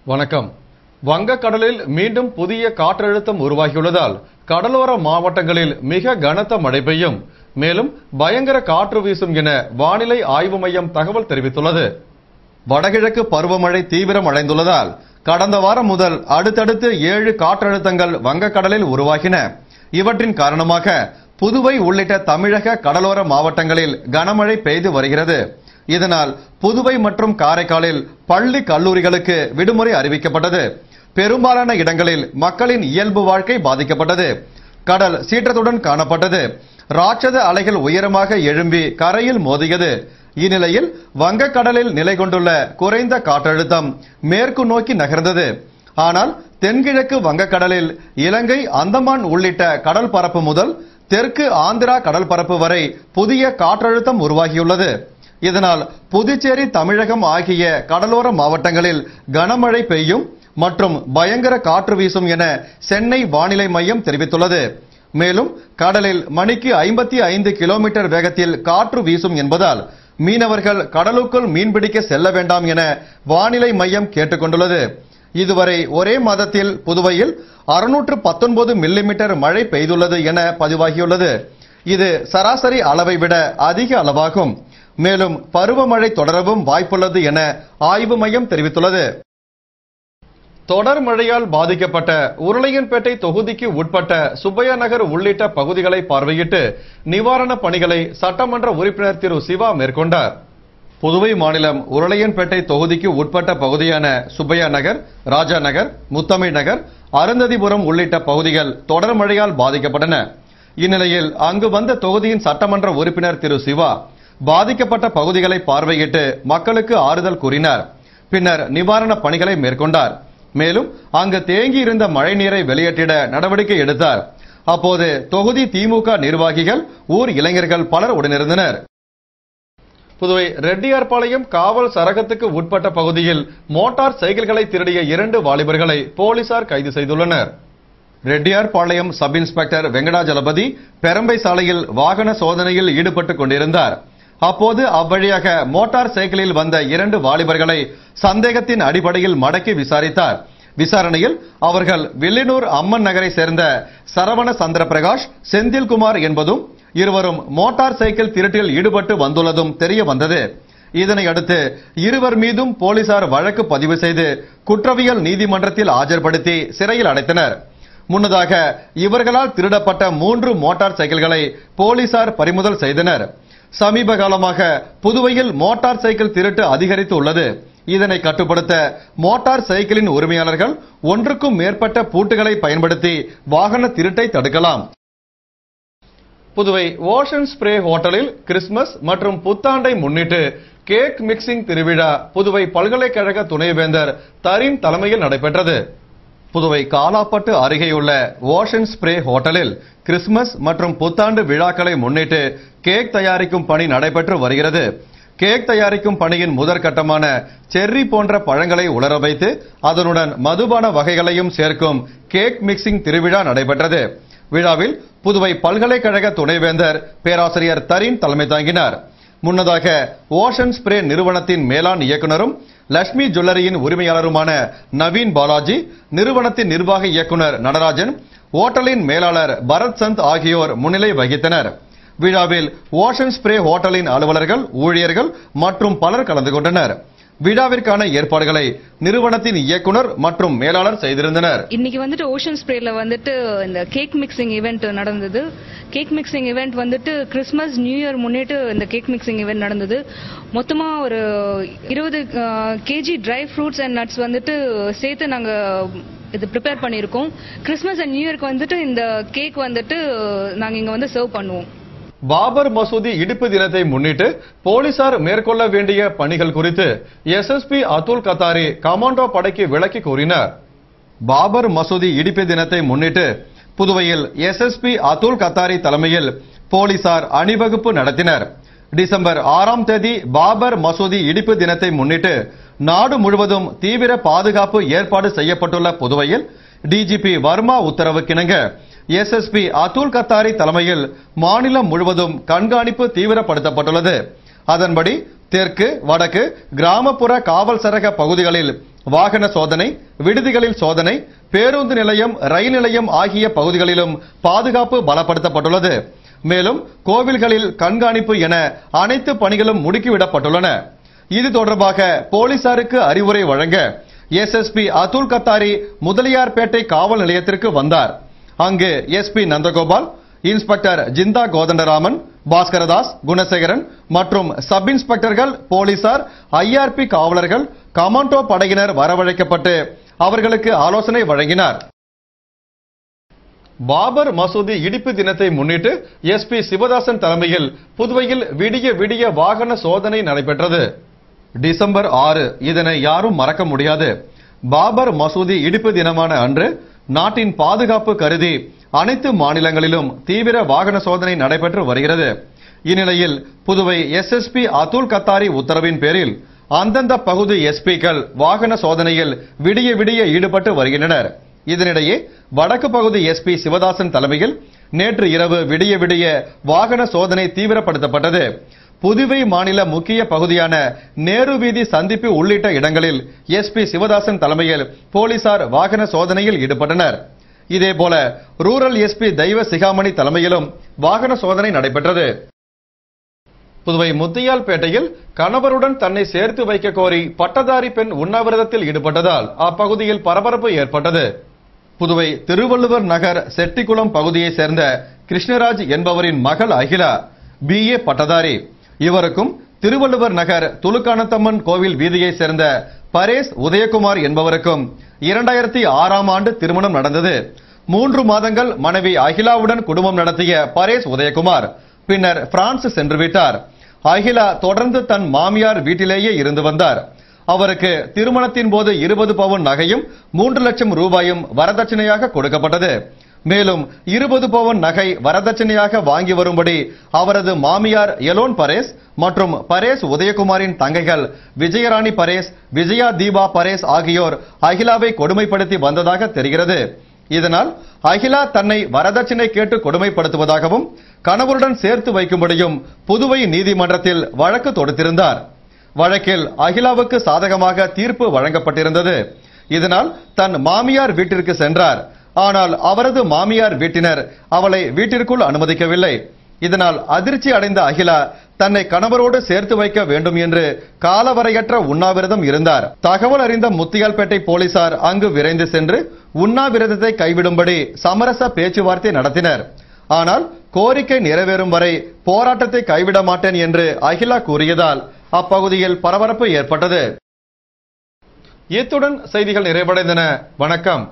வணக்கம் வங்கக்கடலில் மீண்டும் புதிய காற்றழுத்தம் உருவாகியுள்ளதால் கடலோர மாவட்டங்களில் மிக கனத்த மழை பெய்யும் மேலும் பயங்கர காற்று வீசும் என வானிலை ஆய்வு மையம் தகவல் தெரிவித்துள்ளது வடகிழக்கு பருவமழை தீவிரம் அடைந்துள்ளதால் கடந்த வாரம் முதல் அடுத்தடுத்து ஏழு காற்றழுத்தங்கள் வங்கக்கடலில் உருவாகின இவற்றின் காரணமாக புதுவை உள்ளிட்ட தமிழக கடலோர மாவட்டங்களில் கனமழை பெய்து வருகிறது இதனால் புதுவை மற்றும் காரைக்காலில் பள்ளி கல்லூரிகளுக்கு விடுமுறை அறிவிக்கப்பட்டது பெரும்பாலான இடங்களில் மக்களின் இயல்பு வாழ்க்கை பாதிக்கப்பட்டது கடல் சீற்றத்துடன் காணப்பட்டது ராட்சத அலைகள் உயரமாக எழும்பி கரையில் மோதியது இந்நிலையில் வங்கக்கடலில் நிலை கொண்டுள்ள குறைந்த காற்றழுத்தம் மேற்கு நோக்கி நகர்ந்தது ஆனால் தென்கிழக்கு வங்கக்கடலில் இலங்கை அந்தமான் உள்ளிட்ட கடல் பரப்பு முதல் தெற்கு ஆந்திரா கடல் பரப்பு வரை புதிய காற்றழுத்தம் உருவாகியுள்ளது இதனால் புதுச்சேரி தமிழகம் ஆகிய கடலோர மாவட்டங்களில் கனமழை பெய்யும் மற்றும் பயங்கர காற்று வீசும் என சென்னை வானிலை மையம் தெரிவித்துள்ளது மேலும் கடலில் மணிக்கு ஐம்பத்தி ஐந்து கிலோமீட்டர் வேகத்தில் காற்று வீசும் என்பதால் மீனவர்கள் கடலுக்குள் மீன்பிடிக்க செல்ல வேண்டாம் என வானிலை மையம் கேட்டுக்கொண்டுள்ளது இதுவரை ஒரே மாதத்தில் புதுவையில் அறுநூற்று பத்தொன்பது மில்லிமீட்டர் மழை பெய்துள்ளது என பதிவாகியுள்ளது இது சராசரி அளவை விட அதிக அளவாகும் மேலும் பருவமழை தொடரவும் வாய்ப்புள்ளது என ஆய்வு மையம் தெரிவித்துள்ளது தொடர் மழையால் பாதிக்கப்பட்ட உருளையன்பேட்டை தொகுதிக்கு உட்பட்ட சுப்பையா நகர் உள்ளிட்ட பகுதிகளை பார்வையிட்டு நிவாரணப் பணிகளை சட்டமன்ற உறுப்பினர் திரு சிவா மேற்கொண்டார் புதுவை மாநிலம் உருளையன்பேட்டை தொகுதிக்கு உட்பட்ட பகுதியான சுப்பையா நகர் ராஜா நகர் முத்தமிழ் நகர் அருந்ததிபுரம் உள்ளிட்ட பகுதிகள் தொடர் மழையால் பாதிக்கப்பட்டன இந்நிலையில் அங்கு வந்த தொகுதியின் சட்டமன்ற உறுப்பினர் திரு சிவா பாதிக்கப்பட்ட பகுதிகளை பார்வையிட்டு மக்களுக்கு ஆறுதல் கூறினார் பின்னர் நிவாரணப் பணிகளை மேற்கொண்டார் மேலும் அங்கு தேங்கி இருந்த மழைநீரை வெளியேற்றிட நடவடிக்கை எடுத்தார் அப்போது தொகுதி திமுக நிர்வாகிகள் ஊர் இளைஞர்கள் பலர் உடனிருந்தனர் புதுவை ரெட்டியார்பாளையம் காவல் சரகத்துக்கு உட்பட்ட பகுதியில் மோட்டார் சைக்கிள்களை திருடிய இரண்டு வாலிபர்களை போலீசார் கைது செய்துள்ளனர் ரெட்டியார்பாளையம் சப் இன்ஸ்பெக்டர் வெங்கடாஜலபதி பெரம்பை சாலையில் வாகன சோதனையில் ஈடுபட்டுக் கொண்டிருந்தார் அப்போது அவ்வழியாக மோட்டார் சைக்கிளில் வந்த இரண்டு வாலிபர்களை சந்தேகத்தின் அடிப்படையில் மடக்கி விசாரித்தார் விசாரணையில் அவர்கள் வில்லியனூர் அம்மன் நகரை சேர்ந்த சரவண சந்திர பிரகாஷ் செந்தில்குமார் என்பதும் இருவரும் மோட்டார் சைக்கிள் திருட்டில் ஈடுபட்டு வந்துள்ளதும் தெரிய வந்தது இதனை அடுத்து இருவர் மீதும் போலீசார் வழக்கு பதிவு செய்து குற்றவியல் நீதிமன்றத்தில் ஆஜர்படுத்தி சிறையில் அடைத்தனர் முன்னதாக இவர்களால் திருடப்பட்ட மூன்று மோட்டார் சைக்கிள்களை போலீசார் பறிமுதல் செய்தனர் சமீப காலமாக புதுவையில் மோட்டார் சைக்கிள் திருட்டு அதிகரித்து உள்ளது இதனை கட்டுப்படுத்த மோட்டார் சைக்கிளின் உரிமையாளர்கள் ஒன்றுக்கும் மேற்பட்ட பூட்டுகளை பயன்படுத்தி வாகன திருட்டை தடுக்கலாம் புதுவை ஓஷன் ஸ்ப்ரே ஹோட்டலில் கிறிஸ்துமஸ் மற்றும் புத்தாண்டை முன்னிட்டு கேக் மிக்சிங் திருவிழா புதுவை பல்கலைக்கழக துணைவேந்தர் தரீன் தலைமையில் நடைபெற்றது புதுவை காலாப்பட்டு அருகேயுள்ள ஓஷன் ஸ்ப்ரே ஹோட்டலில் கிறிஸ்துமஸ் மற்றும் புத்தாண்டு விழாக்களை முன்னிட்டு கேக் தயாரிக்கும் பணி நடைபெற்று வருகிறது கேக் தயாரிக்கும் பணியின் முதற்கட்டமான செர்ரி போன்ற பழங்களை உலர வைத்து அதனுடன் மதுபான வகைகளையும் சேர்க்கும் கேக் மிக்சிங் திருவிழா நடைபெற்றது விழாவில் புதுவை பல்கலைக்கழக துணைவேந்தர் பேராசிரியர் தரீன் தலைமை தாங்கினார் முன்னதாக ஓஷன் ஸ்ப்ரே நிறுவனத்தின் மேலாண் இயக்குனரும் லட்சுமி ஜுவல்லரியின் உரிமையாளருமான நவீன் பாலாஜி நிறுவனத்தின் நிர்வாக இயக்குனர் நடராஜன் ஓட்டலின் மேலாளர் பரத் சந்த் ஆகியோர் முன்னிலை வகித்தனர் விழாவில் ஓஷன் ஸ்ப்ரே ஹோட்டலின் அலுவலர்கள் ஊழியர்கள் மற்றும் பலர் கலந்து கொண்டனர் விழாவிற்கான ஏற்பாடுகளை நிறுவனத்தின் இயக்குனர் மற்றும் மேலாளர் செய்திருந்தனர் இன்னைக்கு வந்துட்டு ஓஷன் ஸ்ப்ரேல வந்துட்டு இந்த கேக் மிக்சிங் ஈவெண்ட் நடந்தது கேக் மிக்சிங் ஈவெண்ட் வந்துட்டு கிறிஸ்மஸ் நியூ இயர் முன்னிட்டு இந்த கேக் மிக்சிங் ஈவெண்ட் நடந்தது மொத்தமா ஒரு இருபது KG dry fruits and nuts வந்துட்டு சேர்த்து நாங்க இது ப்ரிப்பேர் பண்ணியிருக்கோம் கிறிஸ்மஸ் அண்ட் நியூ இயர்க்கு வந்துட்டு இந்த கேக் வந்துட்டு நாங்க இங்க வந்து சர்வ் பண்ணுவோம் பாபர் மசூதி இடிப்பு தினத்தை முன்னிட்டு போலீசார் மேற்கொள்ள வேண்டிய பணிகள் குறித்து எஸ்எஸ்பி அதுல் கத்தாரி கமாண்டோ படைக்கு விளக்கி கூறினார் பாபர் மசூதி இடிப்பு தினத்தை முன்னிட்டு புதுவையில் எஸ்எஸ்பி அதுல் கத்தாரி தலைமையில் போலீசார் அணிவகுப்பு நடத்தினர் டிசம்பர் ஆறாம் தேதி பாபர் மசூதி இடிப்பு தினத்தை முன்னிட்டு நாடு முழுவதும் தீவிர பாதுகாப்பு ஏற்பாடு செய்யப்பட்டுள்ள புதுவையில் டிஜிபி வர்மா உத்தரவுக்கிணங்க எஸ்எஸ்பி அதுல் கத்தாரி தலைமையில் மாநிலம் முழுவதும் கண்காணிப்பு தீவிரப்படுத்தப்பட்டுள்ளது அதன்படி தெற்கு வடக்கு கிராமப்புற காவல் சரக பகுதிகளில் வாகன சோதனை விடுதிகளில் சோதனை பேருந்து நிலையம் ரயில் நிலையம் ஆகிய பகுதிகளிலும் பாதுகாப்பு பலப்படுத்தப்பட்டுள்ளது மேலும் கோவில்களில் கண்காணிப்பு என அனைத்து பணிகளும் முடுக்கிவிடப்பட்டுள்ளன இது தொடர்பாக போலீசாருக்கு அறிவுரை வழங்க எஸ்எஸ்பி அதுல் கத்தாரி முதலியார்பேட்டை காவல் நிலையத்திற்கு வந்தார் அங்கு எஸ்பி நந்தகோபால் இன்ஸ்பெக்டர் ஜிந்தா கோதண்டராமன் பாஸ்கரதாஸ் குணசேகரன் மற்றும் சப் இன்ஸ்பெக்டர்கள் போலீசார் ஐஆர்பி காவலர்கள் கமாண்டோ படையினர் வரவழைக்கப்பட்டு அவர்களுக்கு ஆலோசனை வழங்கினார் பாபர் மசூதி இடிப்பு தினத்தை முன்னிட்டு எஸ்பி சிவதாசன் தலைமையில் புதுவையில் விடிய விடிய வாகன சோதனை நடைபெற்றது டிசம்பர் ஆறு இதனை யாரும் மறக்க முடியாது பாபர் மசூதி இடிப்பு தினமான அன்று நாட்டின் பாதுகாப்பு கருதி அனைத்து மாநிலங்களிலும் தீவிர வாகன சோதனை நடைபெற்று வருகிறது இந்நிலையில் புதுவை எஸ்எஸ்பி அதுல் கத்தாரி உத்தரவின் பேரில் அந்தந்த பகுதி எஸ்பிக்கள் வாகன சோதனையில் விடிய விடிய ஈடுபட்டு வருகின்றனர் இதனிடையே வடக்கு பகுதி எஸ்பி சிவதாசன் தலைமையில் நேற்று இரவு விடிய விடிய வாகன சோதனை தீவிரப்படுத்தப்பட்டது புதுவை மாநில முக்கிய பகுதியான நேரு வீதி சந்திப்பு உள்ளிட்ட இடங்களில் எஸ்பி சிவதாசன் தலைமையில் போலீசார் வாகன சோதனையில் ஈடுபட்டனர் இதேபோல ரூரல் எஸ்பி தெய்வ சிகாமணி தலைமையிலும் வாகன சோதனை நடைபெற்றது புதுவை முத்தியால்பேட்டையில் கணவருடன் தன்னை சேர்த்து வைக்க கோரி பட்டதாரி பெண் உண்ணாவிரதத்தில் ஈடுபட்டதால் அப்பகுதியில் பரபரப்பு ஏற்பட்டது புதுவை திருவள்ளுவர் நகர் செட்டிக்குளம் பகுதியைச் சேர்ந்த கிருஷ்ணராஜ் என்பவரின் மகள் அகிலா பிஏ பட்டதாரி இவருக்கும் திருவள்ளுவர் நகர் துலுக்கானத்தம்மன் கோவில் வீதியைச் சேர்ந்த பரேஸ் உதயகுமார் என்பவருக்கும் இரண்டாயிரத்தி ஆறாம் ஆண்டு திருமணம் நடந்தது மூன்று மாதங்கள் மனைவி அகிலாவுடன் குடும்பம் நடத்திய பரேஸ் உதயகுமார் பின்னர் பிரான்ஸ் சென்று விட்டார் அகிலா தொடர்ந்து தன் மாமியார் வீட்டிலேயே இருந்து வந்தார் அவருக்கு திருமணத்தின் போது இருபது பவுன் நகையும் மூன்று லட்சம் ரூபாயும் வரதட்சணையாக கொடுக்கப்பட்டது மேலும் இருபது பவுன் நகை வரதட்சணையாக வாங்கி வரும்படி அவரது மாமியார் எலோன் பரேஸ் மற்றும் பரேஸ் உதயகுமாரின் தங்கைகள் விஜயராணி பரேஸ் விஜயா தீபா பரேஸ் ஆகியோர் அகிலாவை கொடுமைப்படுத்தி வந்ததாக தெரிகிறது இதனால் அகிலா தன்னை வரதட்சணை கேட்டு கொடுமைப்படுத்துவதாகவும் கணவருடன் சேர்த்து வைக்கும்படியும் புதுவை நீதிமன்றத்தில் வழக்கு தொடுத்திருந்தார் வழக்கில் அகிலாவுக்கு சாதகமாக தீர்ப்பு வழங்கப்பட்டிருந்தது இதனால் தன் மாமியார் வீட்டிற்கு சென்றார் ஆனால் அவரது மாமியார் வீட்டினர் அவளை வீட்டிற்குள் அனுமதிக்கவில்லை இதனால் அதிர்ச்சி அடைந்த அகிலா தன்னை கணவரோடு சேர்த்து வைக்க வேண்டும் என்று காலவரையற்ற உண்ணாவிரதம் இருந்தார் தகவல் அறிந்த முத்தியால்பேட்டை போலீசார் அங்கு விரைந்து சென்று உண்ணாவிரதத்தை கைவிடும்படி சமரச பேச்சுவார்த்தை நடத்தினர் ஆனால் கோரிக்கை நிறைவேறும் வரை போராட்டத்தை கைவிட மாட்டேன் என்று அகிலா கூறியதால் அப்பகுதியில் பரபரப்பு ஏற்பட்டது இத்துடன் செய்திகள் நிறைவடைந்தன வணக்கம்